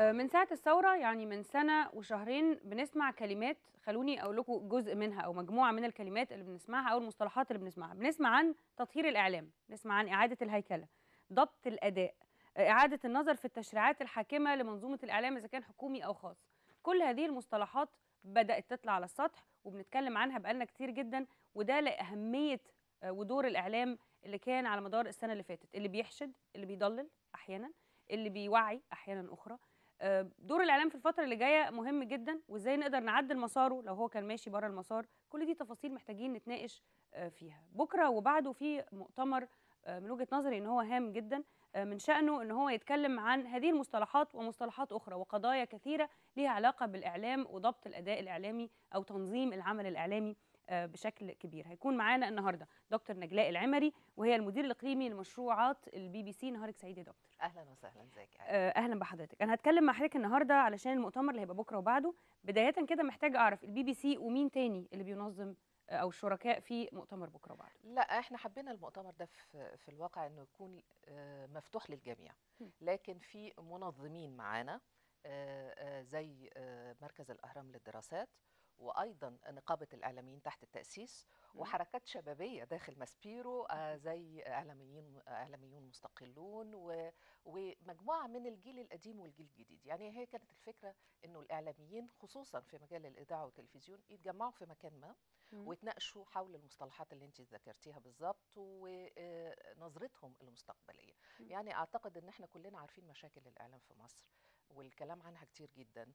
آه، من ساعة الثورة يعني من سنة وشهرين بنسمع كلمات خلوني أقول لكم جزء منها أو مجموعة من الكلمات اللي بنسمعها أو المصطلحات اللي بنسمعها بنسمع عن تطهير الإعلام بنسمع عن إعادة الهيكلة ضبط الأداء آه، إعادة النظر في التشريعات الحاكمة لمنظومة الإعلام إذا كان حكومي أو خاص كل هذه المصطلحات بدأت تطلع على السطح وبنتكلم عنها بقالنا كتير جدا وده لأهمية آه، ودور الإعلام اللي كان على مدار السنة اللي فاتت اللي بيحشد اللي بيضلل أحيانا اللي بيوعي أحيانا أخرى آه، دور الاعلام في الفتره اللي جايه مهم جدا وازاي نقدر نعدل مساره لو هو كان ماشي بره المسار كل دي تفاصيل محتاجين نتناقش آه، فيها بكره وبعده في مؤتمر آه، من وجهه نظري ان هو هام جدا آه، من شانه ان هو يتكلم عن هذه المصطلحات ومصطلحات اخرى وقضايا كثيره ليها علاقه بالاعلام وضبط الاداء الاعلامي او تنظيم العمل الاعلامي آه، بشكل كبير هيكون معانا النهارده دكتور نجلاء العمري وهي المدير الاقليمي لمشروعات البي بي سي نهارك سعيد يا دكتور اهلا وسهلا ازيك يا آه، اهلا بحضرتك انا هتكلم مع حضرتك النهارده علشان المؤتمر اللي هيبقى بكره وبعده بدايه كده محتاجه اعرف البي بي سي ومين تاني اللي بينظم آه، او الشركاء في مؤتمر بكره وبعده لا احنا حبينا المؤتمر ده في في الواقع انه يكون آه، مفتوح للجميع م. لكن في منظمين معانا آه، آه، زي آه، مركز الاهرام للدراسات وايضا نقابه الاعلاميين تحت التاسيس م. وحركات شبابيه داخل ماسبيرو آه، زي اعلاميين اعلاميون مستقلون و- ومجموعه من الجيل القديم والجيل الجديد يعني هي كانت الفكره انه الاعلاميين خصوصا في مجال الاذاعه والتلفزيون يتجمعوا في مكان ما مم. ويتناقشوا حول المصطلحات اللي انت ذكرتيها بالظبط ونظرتهم المستقبليه مم. يعني اعتقد ان احنا كلنا عارفين مشاكل الاعلام في مصر والكلام عنها كتير جدا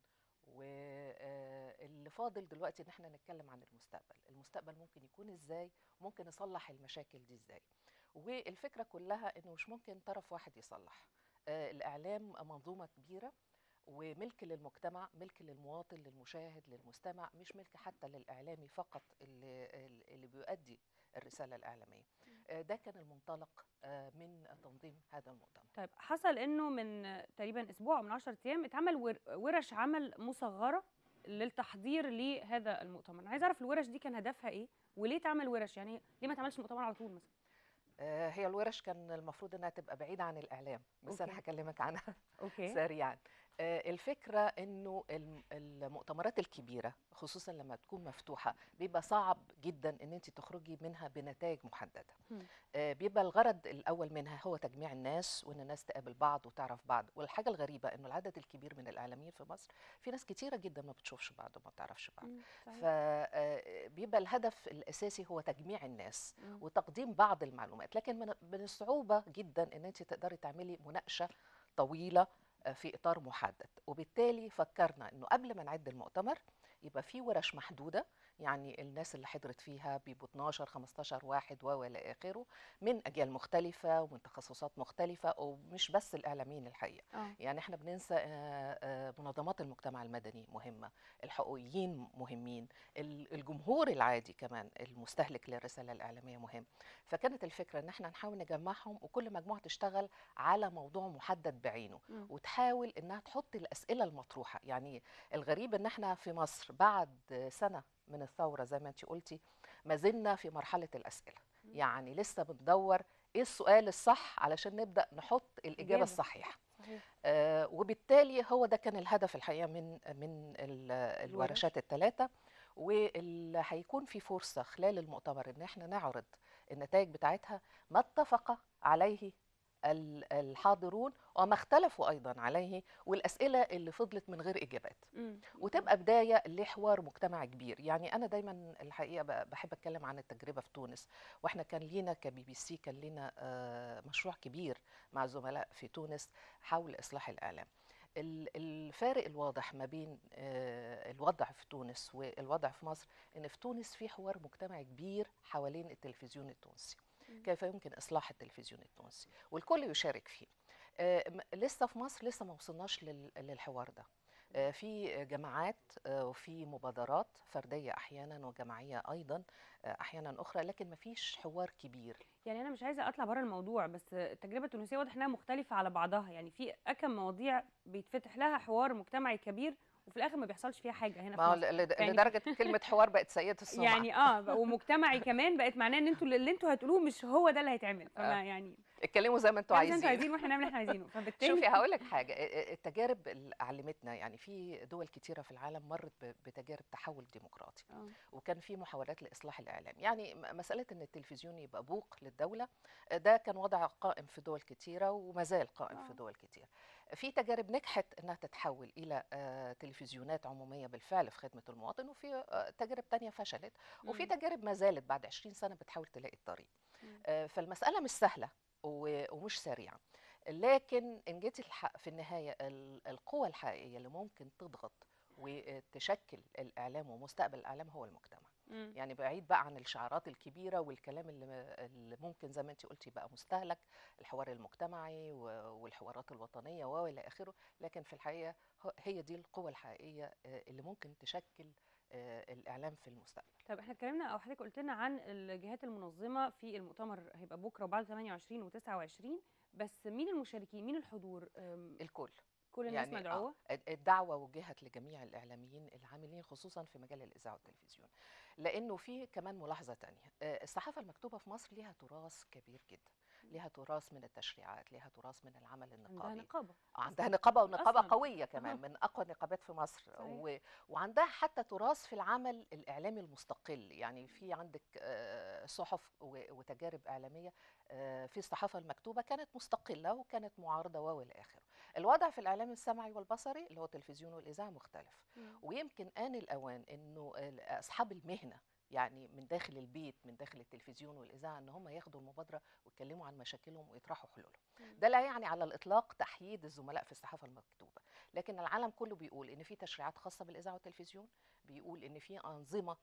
واللي فاضل دلوقتي ان احنا نتكلم عن المستقبل المستقبل ممكن يكون ازاي ممكن نصلح المشاكل دي ازاي والفكره كلها انه مش ممكن طرف واحد يصلح آه، الاعلام منظومه كبيره وملك للمجتمع ملك للمواطن للمشاهد للمستمع مش ملك حتى للإعلامي فقط اللي, اللي بيؤدي الرسالة الإعلامية آه، ده كان المنطلق آه، من تنظيم هذا المؤتمر طيب حصل انه من آه، تقريبا اسبوع او من 10 ايام اتعمل ور- ورش عمل مصغره للتحضير لهذا المؤتمر انا عايزه اعرف الورش دي كان هدفها ايه وليه اتعمل ورش يعني ليه ما اتعملش مؤتمر على طول مثلا آه، هي الورش كان المفروض انها تبقى بعيده عن الاعلام بس انا أوكي. هكلمك عنها اوكي سريعا آه، الفكره انه الم- المؤتمرات الكبيره خصوصا لما تكون مفتوحه بيبقى صعب جدا ان انت تخرجي منها بنتائج محدده مم. آه، بيبقى الغرض الاول منها هو تجميع الناس وان الناس تقابل بعض وتعرف بعض والحاجه الغريبه انه العدد الكبير من الاعلاميين في مصر في ناس كتيره جدا ما بتشوفش بعض وما بتعرفش بعض مم، صحيح. فبيبقى الهدف الاساسي هو تجميع الناس مم. وتقديم بعض المعلومات لكن من من الصعوبه جدا ان انت تقدري تعملي مناقشه طويله آه، في اطار محدد وبالتالي فكرنا انه قبل ما نعد المؤتمر يبقى في ورش محدوده يعني الناس اللي حضرت فيها بيبقوا 12 15 واحد و الى اخره من اجيال مختلفه ومن تخصصات مختلفه ومش بس الاعلاميين الحقيقه اه يعني احنا بننسى آه، آه، منظمات المجتمع المدني مهمة الحقوقيين مهمين ال- الجمهور العادي كمان المستهلك للرسالة الإعلامية مهم فكانت الفكرة ان احنا نحاول نجمعهم وكل مجموعة تشتغل على موضوع محدد بعينه مم. وتحاول انها تحط الأسئلة المطروحة يعني الغريب ان احنا في مصر بعد سنة من الثورة زي ما انت قلتي ما زلنا في مرحلة الأسئلة مم. يعني لسه بندور ايه السؤال الصح علشان نبدأ نحط الإجابة إجابة. الصحيحة صحيح آه، وبالتالي هو ده كان الهدف الحقيقه من من ال- الورشات الثلاثه واللي هيكون في فرصه خلال المؤتمر ان احنا نعرض النتائج بتاعتها ما اتفق عليه ال- الحاضرون وما اختلفوا ايضا عليه والاسئله اللي فضلت من غير اجابات مم. وتبقى بدايه لحوار مجتمع كبير يعني انا دايما الحقيقه ب- بحب اتكلم عن التجربه في تونس واحنا كان لينا كبي بي سي كان لينا آه، مشروع كبير مع زملاء في تونس حول اصلاح الاعلام ال- الفارق الواضح ما بين آه، الوضع في تونس والوضع في مصر ان في تونس في حوار مجتمعي كبير حوالين التلفزيون التونسي مم. كيف يمكن اصلاح التلفزيون التونسي والكل يشارك فيه آه، م- لسه في مصر لسه ما وصلناش لل- للحوار ده آه، في جماعات آه، وفي مبادرات فرديه احيانا وجماعيه ايضا آه، احيانا اخرى لكن ما فيش حوار كبير يعني انا مش عايزه اطلع بره الموضوع بس التجربه التونسيه واضح انها مختلفه على بعضها يعني في اكم مواضيع بيتفتح لها حوار مجتمعي كبير وفي الاخر ما بيحصلش فيها حاجه هنا في ما هو مصر ل- يعني- لدرجه كلمه حوار بقت سيئه السمعه يعني اه بقى- ومجتمعي كمان بقت معناه ان انتوا اللي انتوا هتقولوه مش هو ده اللي هيتعمل فما آه. يعني اتكلموا زي ما انتوا يعني زي ما انتوا عايزين عايزين واحنا نعمل اللي احنا عايزينه فبالتالي شوفي هقول لك حاجه ا- ا- التجارب اللي علمتنا يعني في دول كتيره في العالم مرت ب- بتجارب تحول ديمقراطي آه. وكان في محاولات لاصلاح الاعلام يعني م- مساله ان التلفزيون يبقى بوق للدوله آه، ده كان وضع قائم في دول كتيره وما زال قائم آه. في دول كتيره في تجارب نجحت انها تتحول الى آه، تلفزيونات عموميه بالفعل في خدمه المواطن وفي آه، تجارب تانية فشلت وفي مم. تجارب ما زالت بعد 20 سنه بتحاول تلاقي الطريق مم. آه، فالمساله مش سهله و- ومش سريعه لكن ان جيت الح- في النهايه ال- القوى الحقيقيه اللي ممكن تضغط وتشكل الاعلام ومستقبل الاعلام هو المجتمع مم. يعني بعيد بقى عن الشعارات الكبيره والكلام اللي, اللي ممكن زي ما انت قلتي بقى مستهلك الحوار المجتمعي و- والحوارات الوطنيه والى اخره لكن في الحقيقه ه- هي دي القوى الحقيقيه آه، اللي ممكن تشكل آه، الاعلام في المستقبل طب احنا اتكلمنا او حضرتك قلت لنا عن الجهات المنظمه في المؤتمر هيبقى بكره وبعد 28 و29 بس مين المشاركين مين الحضور أم، الكل كل الناس يعني مدعوه آه الدعوه وجهت لجميع الاعلاميين العاملين خصوصا في مجال الاذاعه والتلفزيون لانه في كمان ملاحظه تانية آه، الصحافه المكتوبه في مصر ليها تراث كبير جدا ليها تراث من التشريعات ليها تراث من العمل عندها النقابي نقابه عندها أصلاً. نقابه ونقابه أصلاً. قويه كمان أها. من اقوى النقابات في مصر صحيح. و... وعندها حتى تراث في العمل الاعلامي المستقل يعني في عندك آه، صحف و- وتجارب اعلاميه آه، في الصحافه المكتوبه كانت مستقله وكانت معارضه و الى اخره الوضع في الاعلام السمعي والبصري اللي هو التلفزيون والاذاعه مختلف مم. ويمكن آن الأوان أنه ال- أصحاب المهنة يعني من داخل البيت من داخل التلفزيون والإذاعة أن هم ياخدوا المبادرة ويتكلموا عن مشاكلهم ويطرحوا حلولهم مم. ده لا يعني على الإطلاق تحييد الزملاء في الصحافة المكتوبة لكن العالم كله بيقول أن في تشريعات خاصة بالإذاعة والتلفزيون بيقول أن في أنظمة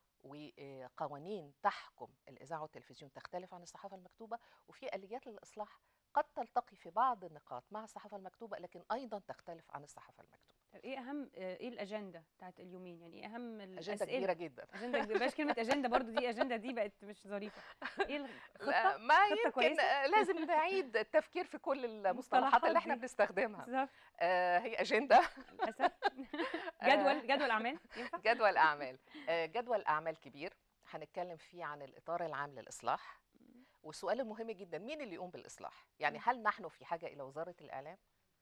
وقوانين تحكم الإذاعة والتلفزيون تختلف عن الصحافة المكتوبة وفي آليات للإصلاح قد تلتقي في بعض النقاط مع الصحافة المكتوبة لكن أيضا تختلف عن الصحافة المكتوبة طب ايه اهم آه، ايه الاجنده بتاعت اليومين يعني ايه اهم أجندة الاسئله كبيرة جدا اجنده كبيرة. بلاش كلمه اجنده برضو دي اجنده دي بقت مش ظريفه ايه لا الخطه ما خطة يمكن كويسة؟ آه، لازم نعيد التفكير في كل المصطلحات المصطلحات اللي احنا دي. بنستخدمها بالظبط آه هي أجندة للاسف جدول جدول اعمال ينفع جدول أعمال آه جدول أعمال كبير هنتكلم فيه عن الإطار العام للإصلاح والسؤال المهم جدا مين اللي يقوم بالإصلاح يعني مم. هل نحن في حاجة إلى وزارة الإعلام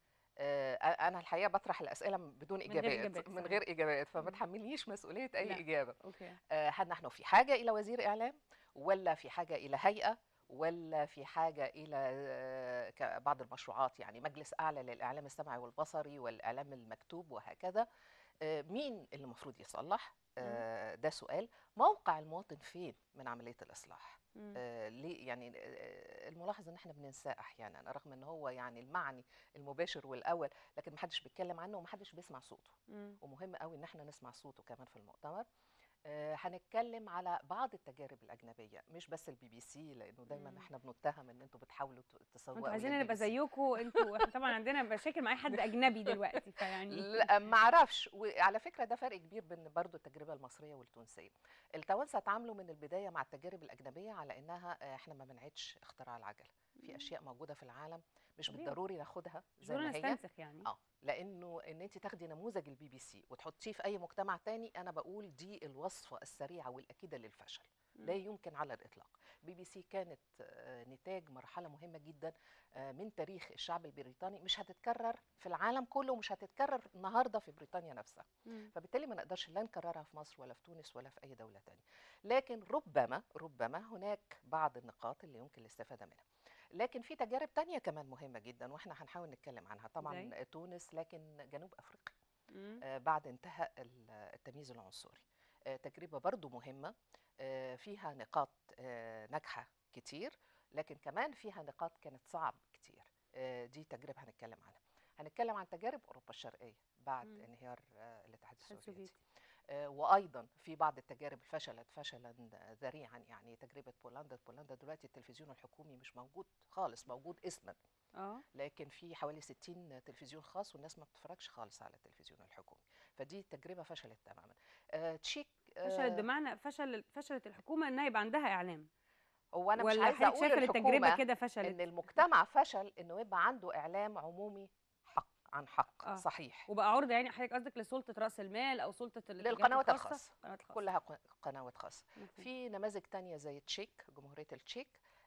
آه أنا الحقيقة بطرح الأسئلة بدون غير إجابات إجابات، من صحيح. غير إجابات فما مم. تحملنيش مسؤولية أي لا. إجابة اوكي آه، هل نحن في حاجة إلى وزير إعلام ولا في حاجة إلى هيئة ولا في حاجة إلى آه، ك- بعض المشروعات يعني مجلس أعلى للإعلام السمعي والبصري والإعلام المكتوب وهكذا آه، مين اللي المفروض يصلح آه، ده سؤال موقع المواطن فين من عملية الإصلاح مم. آه، ليه يعني آه، الملاحظ ان احنا بننساه احيانا رغم ان هو يعني المعني المباشر والاول لكن محدش بيتكلم عنه ومحدش بيسمع صوته مم. ومهم قوي ان احنا نسمع صوته كمان في المؤتمر آه، هنتكلم على بعض التجارب الاجنبيه مش بس البي بي سي لانه دايما مم. احنا بنتهم ان انتوا بتحاولوا ت- تسوقوا انتوا عايزين للبي نبقى بي سي. زيكم انتوا احنا طبعا عندنا مشاكل مع اي حد اجنبي دلوقتي فيعني لا ما اعرفش وعلى فكره ده فرق كبير بين برضو التجربه المصريه والتونسيه التوانسه اتعاملوا من البدايه مع التجارب الاجنبيه على انها آه، احنا ما بنعيدش اختراع العجله في اشياء موجوده في العالم مش طبيعي. بالضروري ناخدها مش زي ضروري ما هي نستنسخ يعني اه لانه ان انت تاخدي نموذج البي بي سي وتحطيه في اي مجتمع تاني انا بقول دي الوصفه السريعه والاكيده للفشل لا مم. يمكن على الاطلاق بي بي سي كانت آه، نتاج مرحله مهمه جدا آه، من تاريخ الشعب البريطاني مش هتتكرر في العالم كله ومش هتتكرر النهارده في بريطانيا نفسها مم. فبالتالي ما نقدرش لا نكررها في مصر ولا في تونس ولا في اي دوله تانية لكن ربما ربما هناك بعض النقاط اللي يمكن الاستفاده منها لكن في تجارب تانية كمان مهمة جدا واحنا هنحاول نتكلم عنها طبعا زي؟ تونس لكن جنوب افريقيا مم. آه، بعد انتهاء ال- التمييز العنصري آه، تجربة برضو مهمة آه، فيها نقاط آه، ناجحة كتير لكن كمان فيها نقاط كانت صعب كتير آه، دي تجربة هنتكلم عنها هنتكلم عن تجارب أوروبا الشرقية بعد مم. انهيار آه، الاتحاد الاتحاد السوفيتي السوفيتي آه، وايضا في بعض التجارب فشلت فشلا ذريعا يعني تجربه بولندا بولندا دلوقتي التلفزيون الحكومي مش موجود خالص موجود اسما اه لكن في حوالي 60 تلفزيون خاص والناس ما بتتفرجش خالص على التلفزيون الحكومي فدي تجربه فشلت تماما آه، تشيك آه، فشلت بمعنى فشل فشلت الحكومه انها يبقى عندها اعلام هو انا مش ولا عايزه حضرتك اقول شايفه التجربه الحكومه كده ان فشلت المجتمع فشل انه يبقى عنده اعلام عمومي حق عن حق آه. صحيح وبقى عرضه يعني حضرتك قصدك لسلطه راس المال او سلطه الاتجاهات للقنوات الخاصة؟ الخاصة. القنوات الخاصه كلها ق- قنوات خاصه مفهوم. في نماذج تانية زي تشيك جمهورية التشيك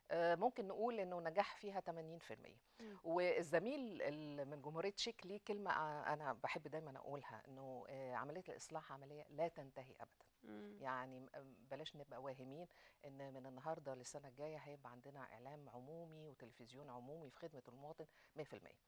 آه، ممكن نقول انه نجاح فيها 80% مم. والزميل ال- من جمهوريه تشيك ليه كلمه آه، انا بحب دايما اقولها انه آه، عمليه الاصلاح عمليه لا تنتهي ابدا مم. يعني م- بلاش نبقى واهمين ان من النهارده للسنه الجايه هيبقى عندنا اعلام عمومي وتلفزيون عمومي في خدمه المواطن 100%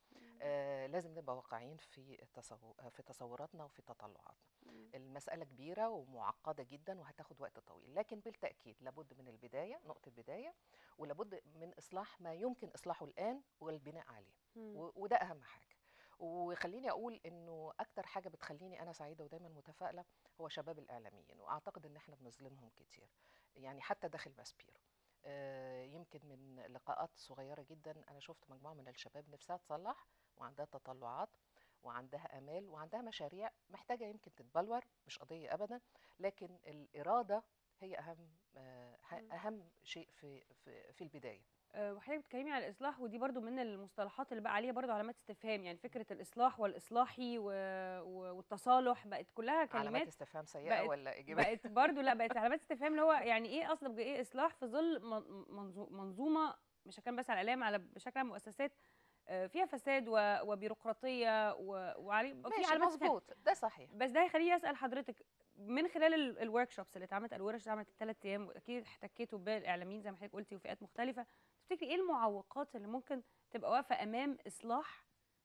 آه لازم نبقى واقعيين في التصور في تصوراتنا وفي تطلعاتنا مم. المساله كبيره ومعقده جدا وهتاخد وقت طويل لكن بالتاكيد لابد من البدايه نقطه بدايه ولابد من اصلاح ما يمكن اصلاحه الان والبناء عليه مم. و- وده اهم حاجه وخليني اقول انه اكتر حاجه بتخليني انا سعيده ودايما متفائله هو شباب الاعلاميين واعتقد ان احنا بنظلمهم كتير يعني حتى داخل ماسبيرو آه، يمكن من لقاءات صغيره جدا انا شفت مجموعه من الشباب نفسها تصلح وعندها تطلعات وعندها امال وعندها مشاريع محتاجه يمكن تتبلور مش قضيه ابدا لكن الاراده هي اهم آه، ه- مم. اهم شيء في في في البدايه آه، وحضرتك بتتكلمي على الاصلاح ودي برضو من المصطلحات اللي بقى عليها برضو علامات استفهام يعني فكره الاصلاح والاصلاحي و... و... والتصالح بقت كلها علامات كلمات استفهام سيئه بقت- ولا ايجابيه بقت برضو لا بقت علامات استفهام اللي هو يعني ايه اصلا بقى ايه اصلاح في ظل من- منظو- منظومه مش هتكلم بس على الاعلام على بشكل عام مؤسسات آه، فيها فساد و... وبيروقراطيه و... وعلي في ماشي علامات استفهام مظبوط ده صحيح بس ده هيخليني اسال حضرتك من خلال الورك شوبس اللي اتعملت الورش اللي اتعملت الثلاث ايام واكيد احتكيتوا بالاعلاميين زي ما حضرتك قلتي وفئات مختلفه تفتكري ايه المعوقات اللي ممكن تبقى واقفه امام اصلاح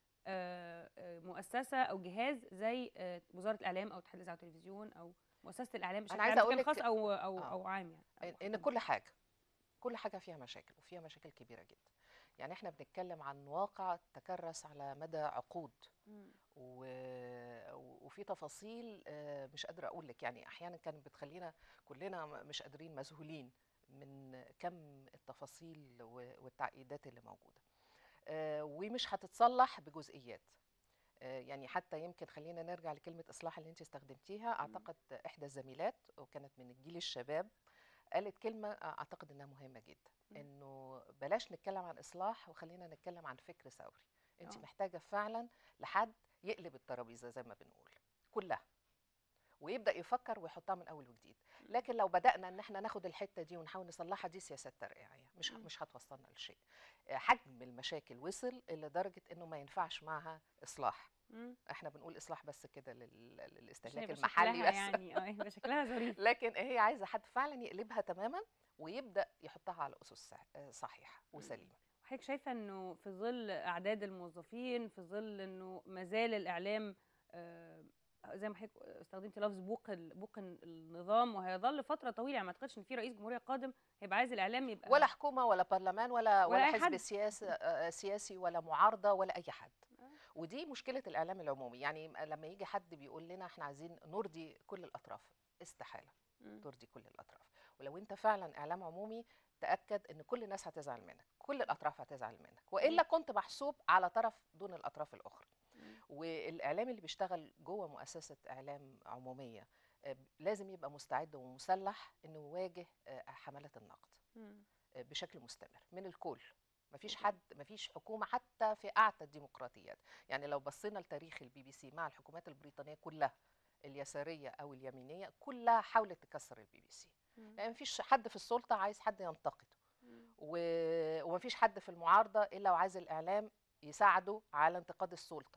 آه، آه، مؤسسه او جهاز زي آه، وزاره الاعلام او اتحاد الاذاعه والتلفزيون او مؤسسه الاعلام بشكل عايزة عام أقول كان لك- خاص او او آه. او عام يعني أو ان خدمة. كل حاجه كل حاجه فيها مشاكل وفيها مشاكل كبيره جدا يعني احنا بنتكلم عن واقع تكرس على مدى عقود مم. و... وفي تفاصيل آه، مش قادره اقول لك يعني احيانا كانت بتخلينا كلنا م- مش قادرين مذهولين من كم التفاصيل و- والتعقيدات اللي موجوده آه، ومش هتتصلح بجزئيات آه، يعني حتى يمكن خلينا نرجع لكلمه اصلاح اللي انت استخدمتيها اعتقد احدى الزميلات وكانت من الجيل الشباب قالت كلمه اعتقد انها مهمه جدا مم. انه بلاش نتكلم عن اصلاح وخلينا نتكلم عن فكر ثوري انت آه. محتاجه فعلا لحد يقلب الترابيزه زي ما بنقول كلها ويبدا يفكر ويحطها من اول وجديد لكن لو بدانا ان احنا ناخد الحته دي ونحاول نصلحها دي سياسات ترقيعيه مش مم. مش هتوصلنا لشيء آه، حجم المشاكل وصل لدرجه انه ما ينفعش معها اصلاح مم. احنا بنقول اصلاح بس كده لل- عشان للاستهلاك يبقى المحلي شكلها بس يعني اه يبقى شكلها ظريف لكن هي عايزه حد فعلا يقلبها تماما ويبدا يحطها على اسس صح- آه، صحيحه وسليمه حضرتك شايفه انه في ظل اعداد الموظفين في ظل انه ما زال الاعلام آه، زي ما حضرتك استخدمتي لفظ بوق ال- بوق النظام وهيظل فتره طويله يعني ما اعتقدش ان في رئيس جمهوريه قادم هيبقى عايز الاعلام يبقى ولا حكومه ولا برلمان ولا ولا ولا, أي حزب حد. سياسي آه، سياسي ولا معارضه ولا اي حد آه. ودي مشكله الاعلام العمومي يعني لما يجي حد بيقول لنا احنا عايزين نرضي كل الاطراف استحاله مم. ترضي كل الاطراف ولو انت فعلا اعلام عمومي تاكد ان كل الناس هتزعل منك كل الاطراف هتزعل منك والا كنت محسوب على طرف دون الاطراف الاخرى مم. والاعلام اللي بيشتغل جوه مؤسسه اعلام عموميه آه، لازم يبقى مستعد ومسلح انه يواجه آه، حملات النقد مم. آه، بشكل مستمر من الكل مفيش أوكي. حد مفيش حكومه حتى في اعتى الديمقراطيات يعني لو بصينا لتاريخ البي بي سي مع الحكومات البريطانيه كلها اليساريه او اليمينيه كلها حاولت تكسر البي بي سي مم. يعني مفيش حد في السلطه عايز حد ينتقده مم. و... ومفيش حد في المعارضه الا وعايز الاعلام يساعده على انتقاد السلطه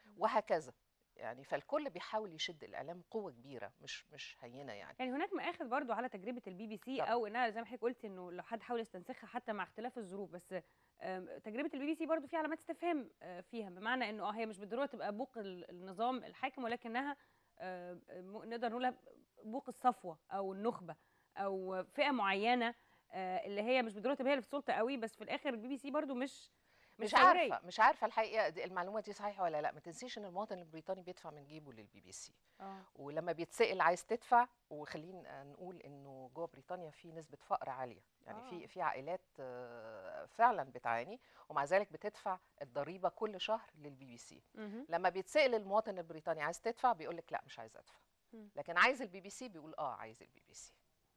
وهكذا يعني فالكل بيحاول يشد الاعلام قوه كبيره مش مش هينه يعني يعني هناك مآخذ برضو على تجربة البي بي سي طبعاً. أو إنها زي ما حضرتك قلت إنه لو حد حاول يستنسخها حتى مع اختلاف الظروف بس آم، تجربة البي بي سي برضو فيها علامات استفهام آه، فيها بمعنى إنه اه هي مش بالضرورة تبقى بوق ال- النظام الحاكم ولكنها آه، م- نقدر نقولها بوق الصفوة أو النخبة أو فئة معينة آه، اللي هي مش بالضرورة تبقى هي اللي في السلطة قوي بس في الآخر البي بي سي برضو مش مش ثورية. عارفه مش عارفه الحقيقه دي المعلومه دي صحيحه ولا لا ما تنسيش ان المواطن البريطاني بيدفع من جيبه للبي بي سي اه ولما بيتسال عايز تدفع وخلينا نقول انه جوه بريطانيا في نسبه فقر عاليه يعني آه. في في عائلات آه، فعلا بتعاني ومع ذلك بتدفع الضريبه كل شهر للبي بي سي مهم. لما بيتسال المواطن البريطاني عايز تدفع بيقول لك لا مش عايز ادفع مم. لكن عايز البي بي سي بيقول اه عايز البي بي سي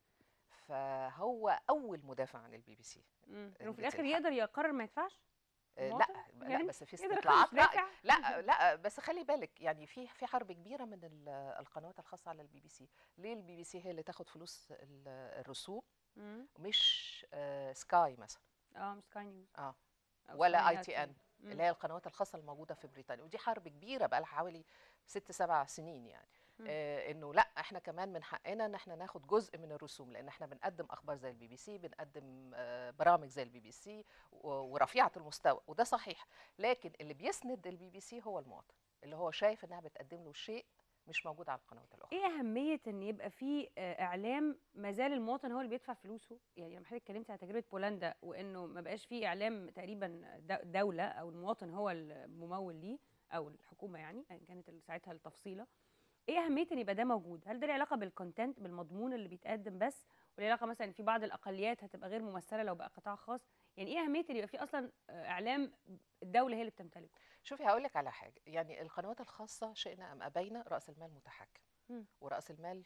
فهو اول مدافع عن البي بي سي مم. اللي إنه في الآخر بتلحق. يقدر يقرر ما يدفعش آه، المواطن؟ لا لا يعني بس في يقدر يخش استطلاعات رأي دافع لا لا بس خلي بالك يعني في في حرب كبيره من ال- القنوات الخاصه على البي بي سي ليه البي بي سي هي اللي تاخد فلوس ال- الرسوم مم. مش مش آه سكاي مثلا اه مش سكاي نيوز اه أو ولا سكاي اي نت تي يعني. ان مم. اللي هي القنوات الخاصه الموجوده في بريطانيا ودي حرب كبيره بقى لها حوالي ست سبع سنين يعني مم. آه انه لا احنا كمان من حقنا ان احنا ناخد جزء من الرسوم لان احنا بنقدم اخبار زي البي بي سي بنقدم آه برامج زي البي بي سي و- ورفيعه المستوى وده صحيح لكن اللي بيسند البي بي سي هو المواطن اللي هو شايف انها بتقدم له شيء مش موجود على القنوات الاخرى ايه اهميه ان يبقى في آه، اعلام ما زال المواطن هو اللي بيدفع فلوسه يعني لما حضرتك اتكلمتي على تجربه بولندا وانه ما بقاش في اعلام تقريبا د- دوله او المواطن هو الممول ليه او الحكومه يعني أيا كانت ال- ساعتها التفصيله ايه اهميه ان يبقى ده موجود هل ده له علاقه بالكونتنت بالمضمون اللي بيتقدم بس ولا علاقه مثلا في بعض الاقليات هتبقى غير ممثله لو بقى قطاع خاص يعني ايه اهميه ان يبقى في اصلا آه، اعلام الدوله هي اللي بتمتلكه شوفي هقول لك على حاجه يعني القنوات الخاصه شئنا ام ابينا راس المال متحكم مم. وراس المال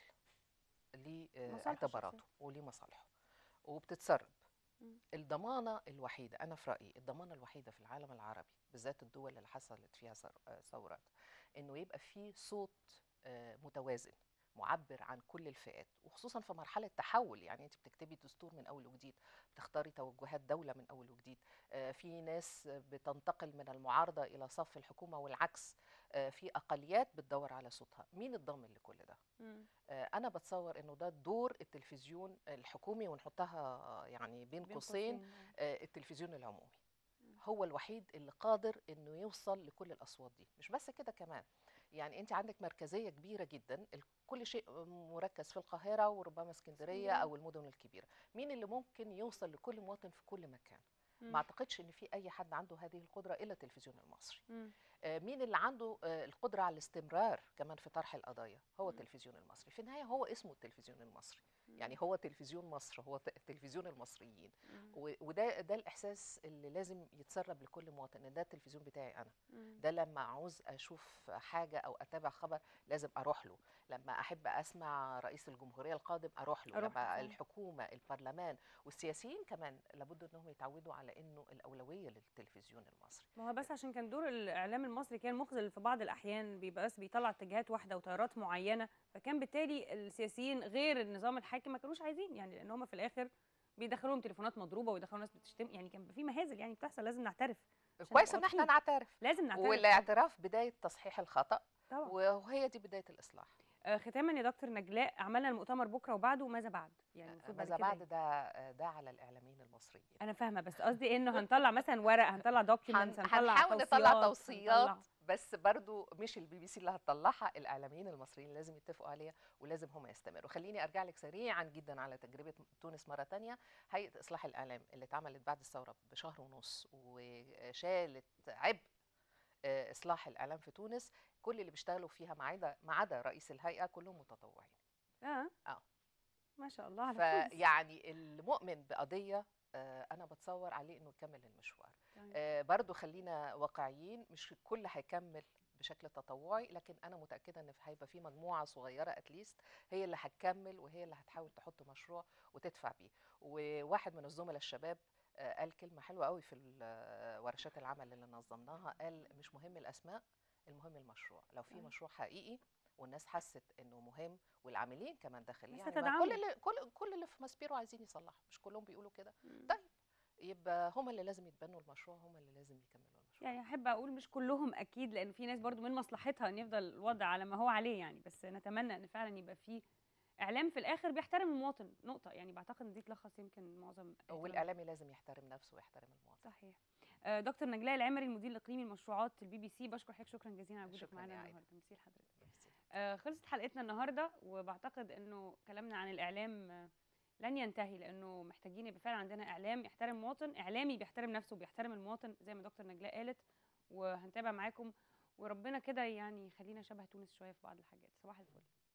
ليه آه، مصالحه اعتباراته الشخصية. وليه مصالحه وبتتسرب مم. الضمانه الوحيده انا في رايي الضمانه الوحيده في العالم العربي بالذات الدول اللي حصلت فيها ثور- آه، ثورات انه يبقى في صوت آه، متوازن معبر عن كل الفئات وخصوصا في مرحله تحول يعني انت بتكتبي دستور من اول وجديد بتختاري توجهات دوله من اول وجديد آه، في ناس بتنتقل من المعارضه الى صف الحكومه والعكس آه، في اقليات بتدور على صوتها مين الضامن لكل ده مم. آه، انا بتصور انه ده دور التلفزيون الحكومي ونحطها آه، يعني بين بين قوسين قوسين، آه. آه، التلفزيون العمومي مم. هو الوحيد اللي قادر انه يوصل لكل الاصوات دي مش بس كده كمان يعني انت عندك مركزيه كبيره جدا ال- كل شيء مركز في القاهره وربما اسكندريه اسكندرية. او المدن الكبيره مين اللي ممكن يوصل لكل مواطن في كل مكان مم. ما اعتقدش ان في اي حد عنده هذه القدره الا التلفزيون المصري مم. آه، مين اللي عنده آه، القدره على الاستمرار كمان في طرح القضايا هو مم. التلفزيون المصري في النهايه هو اسمه التلفزيون المصري يعني هو تلفزيون مصر هو ت- تلفزيون المصريين مم. و- وده ده الاحساس اللي لازم يتسرب لكل مواطن ان ده التلفزيون بتاعي انا مم. ده لما عاوز اشوف حاجه او اتابع خبر لازم اروح له لما احب اسمع رئيس الجمهوريه القادم اروح له أروح له لما فعلا. الحكومه البرلمان والسياسيين كمان لابد انهم يتعودوا على انه الاولويه للتلفزيون المصري ما هو بس عشان كان دور الاعلام المصري كان مخزل في بعض الاحيان بيبقى بس بيطلع اتجاهات واحده وتيارات معينه فكان بالتالي السياسيين غير النظام الحاكم ما كانوش عايزين يعني لان هم في الاخر بيدخلوهم تليفونات مضروبه ويدخلوا ناس بتشتم يعني كان في مهازل يعني بتحصل لازم نعترف عشان كويس نبقى ان احنا واضحين. نعترف لازم نعترف طبعاً. والاعتراف بدايه تصحيح الخطا طبعا وهي دي بدايه الاصلاح آه ختاما يا دكتور نجلاء عملنا المؤتمر بكره وبعده وماذا بعد يعني المفروض ماذا كده بعد إيه؟ ده ده على الاعلاميين المصريين انا فاهمه بس قصدي انه هنطلع مثلا ورق هنطلع دوكيومنتس هن- هنطلع هنحاول توصيات نطلع توصيات هنطلع- بس برضو مش البي بي سي اللي هتطلعها الاعلاميين المصريين لازم يتفقوا عليها ولازم هم يستمروا خليني ارجع لك سريعا جدا على تجربه تونس مره تانية هيئه اصلاح الاعلام اللي اتعملت بعد الثوره بشهر ونص وشالت عبء آه، اصلاح الاعلام في تونس كل اللي بيشتغلوا فيها ما عدا ما عدا رئيس الهيئه كلهم متطوعين اه آه. ما شاء الله على تونس. فيعني المؤمن بقضيه آه، انا بتصور عليه انه يكمل المشوار تمام. آه، برضو خلينا واقعيين مش الكل هيكمل بشكل تطوعي لكن انا متاكده ان هيبقى في مجموعه صغيره اتليست هي اللي هتكمل وهي اللي هتحاول تحط مشروع وتدفع بيه وواحد من الزملاء الشباب آه، قال كلمه حلوه قوي في ال- ورشات العمل اللي نظمناها قال مش مهم الاسماء المهم المشروع لو في أيوة. مشروع حقيقي والناس حست انه مهم والعاملين كمان داخلين الناس يعني ما تتدعم كل له. اللي كل كل اللي في ماسبيرو عايزين يصلحوا مش كلهم بيقولوا كده مم. طيب يبقى هم اللي لازم يتبنوا المشروع هم اللي لازم يكملوا المشروع يعني احب اقول مش كلهم اكيد لان في ناس برضو من مصلحتها ان يفضل الوضع على ما هو عليه يعني بس نتمنى ان فعلا يبقى في اعلام في الاخر بيحترم المواطن نقطه يعني بعتقد ان دي تلخص يمكن معظم كلامنا. والاعلامي لازم يحترم نفسه ويحترم المواطن صحيح آه، دكتور نجلاء العمري المدير الاقليمي لمشروعات البي بي سي بشكر حضرتك شكرا جزيلا على وجودك شكراً معانا يا عايدة. النهارده ميرسي لحضرتك ميرسي. آه، خلصت حلقتنا النهارده وبعتقد انه كلامنا عن الاعلام آه، لن ينتهي لانه محتاجين يبقى فعلا عندنا اعلام يحترم المواطن اعلامي بيحترم نفسه وبيحترم المواطن زي ما دكتور نجلاء قالت وهنتابع معاكم وربنا كده يعني يخلينا شبه تونس شويه في بعض الحاجات صباح الفل